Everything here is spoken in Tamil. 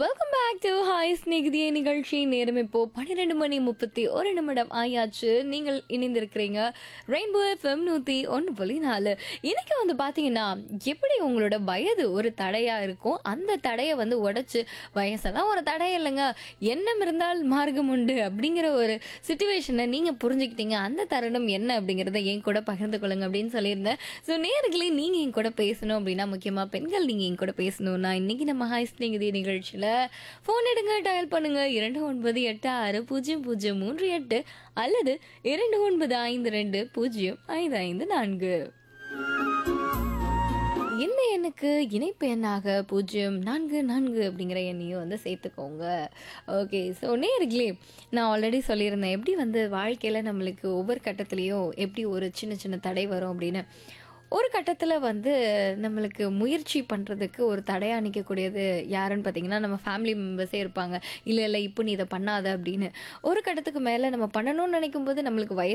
வெல்கம் பேக் டு ஹாய் ஸ்நேகிதிய நிகழ்ச்சி நேரம் இப்போ பன்னிரெண்டு மணி முப்பத்தி ஒரு நிமிடம் ஆயாச்சு நீங்கள் இணைந்திருக்கிறீங்க ரெயின்போ எஃப்எம் நூற்றி ஒன்று புள்ளி நாலு இன்னைக்கு வந்து பார்த்தீங்கன்னா எப்படி உங்களோட வயது ஒரு தடையா இருக்கும் அந்த தடையை வந்து உடைச்சு வயசெல்லாம் ஒரு தடை இல்லைங்க எண்ணம் இருந்தால் மார்க்கம் உண்டு அப்படிங்கிற ஒரு சுச்சுவேஷனை நீங்கள் புரிஞ்சுக்கிட்டீங்க அந்த தருணம் என்ன அப்படிங்கிறத என் கூட பகிர்ந்து கொள்ளுங்க அப்படின்னு சொல்லியிருந்தேன் ஸோ நேர்களே நீங்கள் என் கூட பேசணும் அப்படின்னா முக்கியமாக பெண்கள் நீங்கள் என் கூட பேசணும்னா இன்னைக்கு நம்ம ஹாய் ஸ்நேகிதி நிகழ்ச்சியில் ஃபோன் எடுங்க டயல் பண்ணுங்க இரண்டு ஒன்பது எட்டு ஆறு பூஜ்ஜியம் பூஜ்ஜியம் மூன்று எட்டு அல்லது இரண்டு ஒன்பது ஐந்து ரெண்டு பூஜ்ஜியம் ஐந்து ஐந்து நான்கு இந்த எண்ணுக்கு இணைப்பு எண்ணாக பூஜ்ஜியம் நான்கு நான்கு அப்படிங்கிற எண்ணையும் வந்து சேர்த்துக்கோங்க ஓகே ஸோ நேர்களே நான் ஆல்ரெடி சொல்லியிருந்தேன் எப்படி வந்து வாழ்க்கையில் நம்மளுக்கு ஒவ்வொரு கட்டத்துலேயும் எப்படி ஒரு சின்ன சின்ன தடை வரும் அப்படின்னு ஒரு கட்டத்தில் வந்து நம்மளுக்கு முயற்சி பண்ணுறதுக்கு ஒரு தடையாக நிற்கக்கூடியது யாருன்னு பார்த்தீங்கன்னா நம்ம ஃபேமிலி மெம்பர்ஸே இருப்பாங்க இல்லை இல்லை இப்போ நீ இதை பண்ணாத அப்படின்னு ஒரு கட்டத்துக்கு மேலே நம்ம பண்ணணும்னு நினைக்கும் போது நம்மளுக்கு வயசு